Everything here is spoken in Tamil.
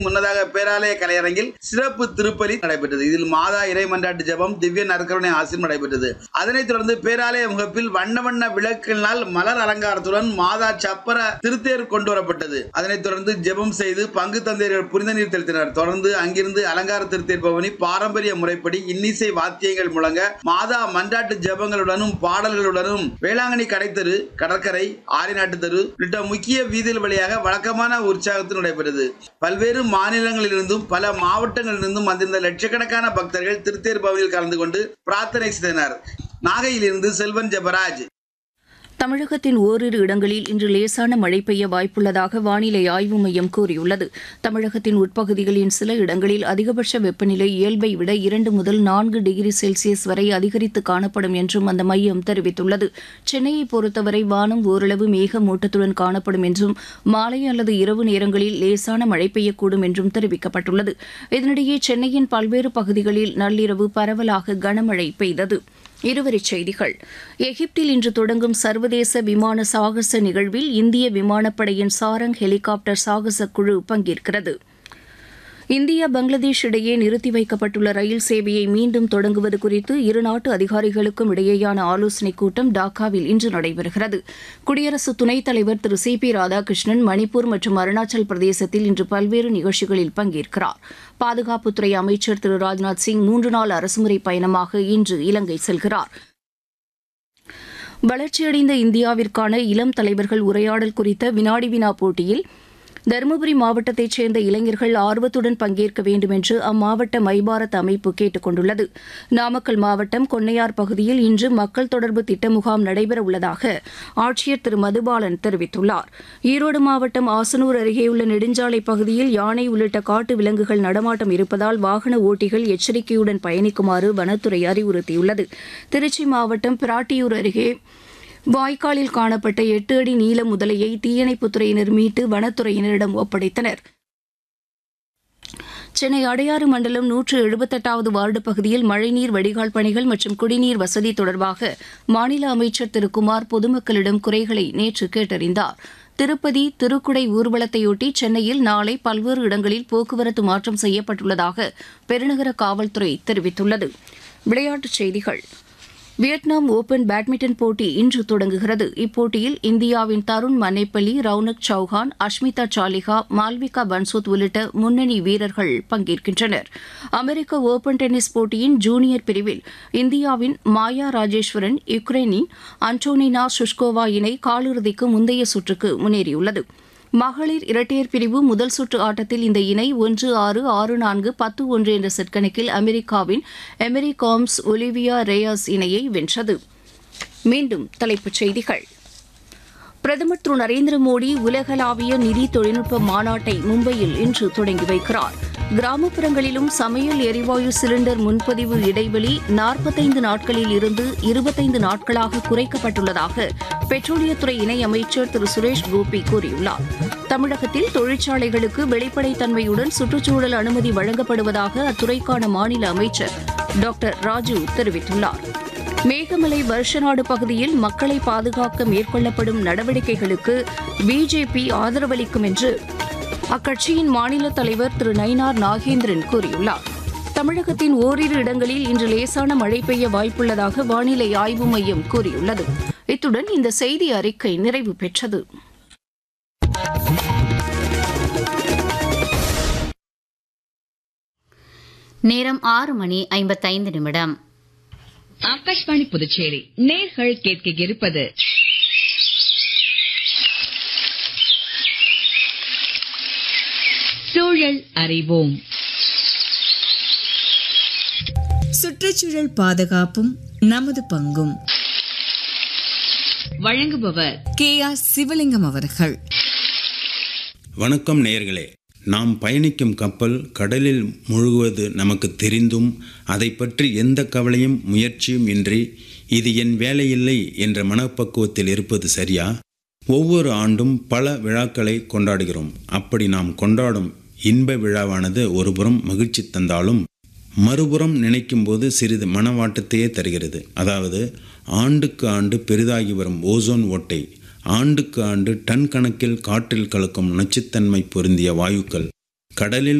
முன்னதாக பேராலய கலையரங்கில் சிறப்பு திருப்பலி நடைபெற்றது இதில் மாதா இறை மன்றாட்டு ஜெபம் திவ்ய நற்கருணை ஆசிரியம் நடைபெற்றது அதனைத் தொடர்ந்து பேராலய முகப்பில் வண்ண வண்ண விளக்கினால் மலர் அலங்காரத்துடன் மாதா சப்பர திருத்தேர் கொண்டு வரப்பட்டது அதனைத் தொடர்ந்து ஜெபம் செய்து பங்கு தந்தையர்கள் புனித நீர் தெளித்தனர் தொடர்ந்து அங்கிருந்து அலங்கார திருத்தேர் பவனி பாரம்பரிய முறைப்படி இன்னிசை வாத்தியங்கள் முழங்க மாதா மன்றாட்டு ஜெபங்களுடனும் பாடல்களுடனும் வேளாங்கண்ணி கடைத்தெரு கடற்கரை ஆரிநாட்டு தெரு உள்ளிட்ட முக்கிய வீதிகள் வழியாக வழக்கமான உற்சாகத்தில் நடைபெற்றது பல்வேறு மாநிலங்களிலிருந்தும் பல மாவட்டங்களிலிருந்தும் வந்திருந்த லட்சக்கணக்கான பக்தர்கள் திருத்தேர் பவனியில் கலந்து கொண்டு பிரார்த்தனை செய்தனர் நாகையிலிருந்து செல்வன் ஜெபராஜ் தமிழகத்தின் ஓரிரு இடங்களில் இன்று லேசான மழை பெய்ய வாய்ப்புள்ளதாக வானிலை ஆய்வு மையம் கூறியுள்ளது தமிழகத்தின் உட்பகுதிகளின் சில இடங்களில் அதிகபட்ச வெப்பநிலை இயல்பை விட இரண்டு முதல் நான்கு டிகிரி செல்சியஸ் வரை அதிகரித்து காணப்படும் என்றும் அந்த மையம் தெரிவித்துள்ளது சென்னையை பொறுத்தவரை வானம் ஓரளவு மேகமூட்டத்துடன் காணப்படும் என்றும் மாலை அல்லது இரவு நேரங்களில் லேசான மழை பெய்யக்கூடும் என்றும் தெரிவிக்கப்பட்டுள்ளது இதனிடையே சென்னையின் பல்வேறு பகுதிகளில் நள்ளிரவு பரவலாக கனமழை பெய்தது இருவரிச் செய்திகள் எகிப்தில் இன்று தொடங்கும் சர்வதேச விமான சாகச நிகழ்வில் இந்திய விமானப்படையின் சாரங் ஹெலிகாப்டர் சாகச குழு பங்கேற்கிறது இந்தியா பங்களாதேஷ் இடையே நிறுத்தி வைக்கப்பட்டுள்ள ரயில் சேவையை மீண்டும் தொடங்குவது குறித்து இருநாட்டு அதிகாரிகளுக்கும் இடையேயான ஆலோசனைக் கூட்டம் டாக்காவில் இன்று நடைபெறுகிறது குடியரசு துணைத் தலைவர் திரு சி பி ராதாகிருஷ்ணன் மணிப்பூர் மற்றும் அருணாச்சல் பிரதேசத்தில் இன்று பல்வேறு நிகழ்ச்சிகளில் பங்கேற்கிறார் பாதுகாப்புத்துறை அமைச்சர் திரு ராஜ்நாத் சிங் மூன்று நாள் அரசுமுறை பயணமாக இன்று இலங்கை செல்கிறார் வளர்ச்சியடைந்த இந்தியாவிற்கான இளம் தலைவர்கள் உரையாடல் குறித்த வினாடி வினா போட்டியில் தருமபுரி மாவட்டத்தைச் சேர்ந்த இளைஞர்கள் ஆர்வத்துடன் பங்கேற்க வேண்டும் என்று அம்மாவட்ட மைபாரத் அமைப்பு கேட்டுக் கொண்டுள்ளது நாமக்கல் மாவட்டம் கொன்னையார் பகுதியில் இன்று மக்கள் தொடர்பு திட்ட முகாம் நடைபெற உள்ளதாக ஆட்சியர் திரு மதுபாலன் தெரிவித்துள்ளார் ஈரோடு மாவட்டம் ஆசனூர் அருகேயுள்ள நெடுஞ்சாலை பகுதியில் யானை உள்ளிட்ட காட்டு விலங்குகள் நடமாட்டம் இருப்பதால் வாகன ஓட்டிகள் எச்சரிக்கையுடன் பயணிக்குமாறு வனத்துறை அறிவுறுத்தியுள்ளது திருச்சி மாவட்டம் பிராட்டியூர் அருகே வாய்க்காலில் காணப்பட்ட எட்டு அடி நீள முதலையை தீயணைப்புத்துறையினர் மீட்டு வனத்துறையினரிடம் ஒப்படைத்தனர் சென்னை அடையாறு மண்டலம் நூற்று எழுபத்தெட்டாவது வார்டு பகுதியில் மழைநீர் வடிகால் பணிகள் மற்றும் குடிநீர் வசதி தொடர்பாக மாநில அமைச்சர் திரு குமார் பொதுமக்களிடம் குறைகளை நேற்று கேட்டறிந்தார் திருப்பதி திருக்குடை ஊர்வலத்தையொட்டி சென்னையில் நாளை பல்வேறு இடங்களில் போக்குவரத்து மாற்றம் செய்யப்பட்டுள்ளதாக பெருநகர காவல்துறை தெரிவித்துள்ளது விளையாட்டுச் செய்திகள் வியட்நாம் ஓபன் பேட்மிண்டன் போட்டி இன்று தொடங்குகிறது இப்போட்டியில் இந்தியாவின் தருண் மன்னேப்பள்ளி ரவுனக் சௌஹான் அஷ்மிதா சாலிஹா மால்விகா பன்சோத் உள்ளிட்ட முன்னணி வீரர்கள் பங்கேற்கின்றனர் அமெரிக்க ஓபன் டென்னிஸ் போட்டியின் ஜூனியர் பிரிவில் இந்தியாவின் மாயா ராஜேஸ்வரன் யுக்ரைனின் அன்டோனினா சுஷ்கோவா இணை காலிறுதிக்கு முந்தைய சுற்றுக்கு முன்னேறியுள்ளது மகளிர் இரட்டையர் பிரிவு முதல் சுற்று ஆட்டத்தில் இந்த இணை ஒன்று ஆறு ஆறு நான்கு பத்து ஒன்று என்ற செட் கணக்கில் அமெரிக்காவின் எமெரி காம்ஸ் ஒலிவியா ரேயாஸ் இணையை வென்றது மீண்டும் தலைப்புச் செய்திகள் பிரதமர் திரு நரேந்திர மோடி உலகளாவிய நிதி தொழில்நுட்ப மாநாட்டை மும்பையில் இன்று தொடங்கி வைக்கிறார் கிராமப்புறங்களிலும் சமையல் எரிவாயு சிலிண்டர் முன்பதிவு இடைவெளி நாற்பத்தைந்து நாட்களில் இருந்து இருபத்தைந்து நாட்களாக குறைக்கப்பட்டுள்ளதாக பெட்ரோலியத்துறை இணை அமைச்சர் திரு சுரேஷ் கோபி கூறியுள்ளார் தமிழகத்தில் தொழிற்சாலைகளுக்கு வெளிப்படைத்தன்மையுடன் சுற்றுச்சூழல் அனுமதி வழங்கப்படுவதாக அத்துறைக்கான மாநில அமைச்சர் டாக்டர் ராஜு தெரிவித்துள்ளார் மேகமலை வருஷநாடு பகுதியில் மக்களை பாதுகாக்க மேற்கொள்ளப்படும் நடவடிக்கைகளுக்கு பிஜேபி ஆதரவளிக்கும் என்று அக்கட்சியின் மாநில தலைவர் திரு நயினார் நாகேந்திரன் கூறியுள்ளார் தமிழகத்தின் ஓரிரு இடங்களில் இன்று லேசான மழை பெய்ய வாய்ப்புள்ளதாக வானிலை ஆய்வு மையம் கூறியுள்ளது இத்துடன் இந்த செய்தி அறிக்கை நிறைவு பெற்றது நேரம் ஆறு மணி ஐம்பத்தைந்து நிமிடம் ஆகாஷ்வாணி புதுச்சேரி நேர்கள் கேட்க இருப்பது சூழல் அறிவோம் சுற்றுச்சூழல் பாதுகாப்பும் நமது பங்கும் வழங்குபவர் கே ஆர் சிவலிங்கம் அவர்கள் வணக்கம் நேயர்களே நாம் பயணிக்கும் கப்பல் கடலில் முழுகுவது நமக்கு தெரிந்தும் அதை பற்றி எந்த கவலையும் முயற்சியும் இன்றி இது என் வேலையில்லை என்ற மனப்பக்குவத்தில் இருப்பது சரியா ஒவ்வொரு ஆண்டும் பல விழாக்களை கொண்டாடுகிறோம் அப்படி நாம் கொண்டாடும் இன்ப விழாவானது ஒருபுறம் மகிழ்ச்சி தந்தாலும் மறுபுறம் நினைக்கும்போது சிறிது மனவாட்டத்தையே தருகிறது அதாவது ஆண்டுக்கு ஆண்டு பெரிதாகி வரும் ஓசோன் ஓட்டை ஆண்டுக்கு ஆண்டு டன் கணக்கில் காற்றில் கலக்கும் நச்சுத்தன்மை பொருந்திய வாயுக்கள் கடலில்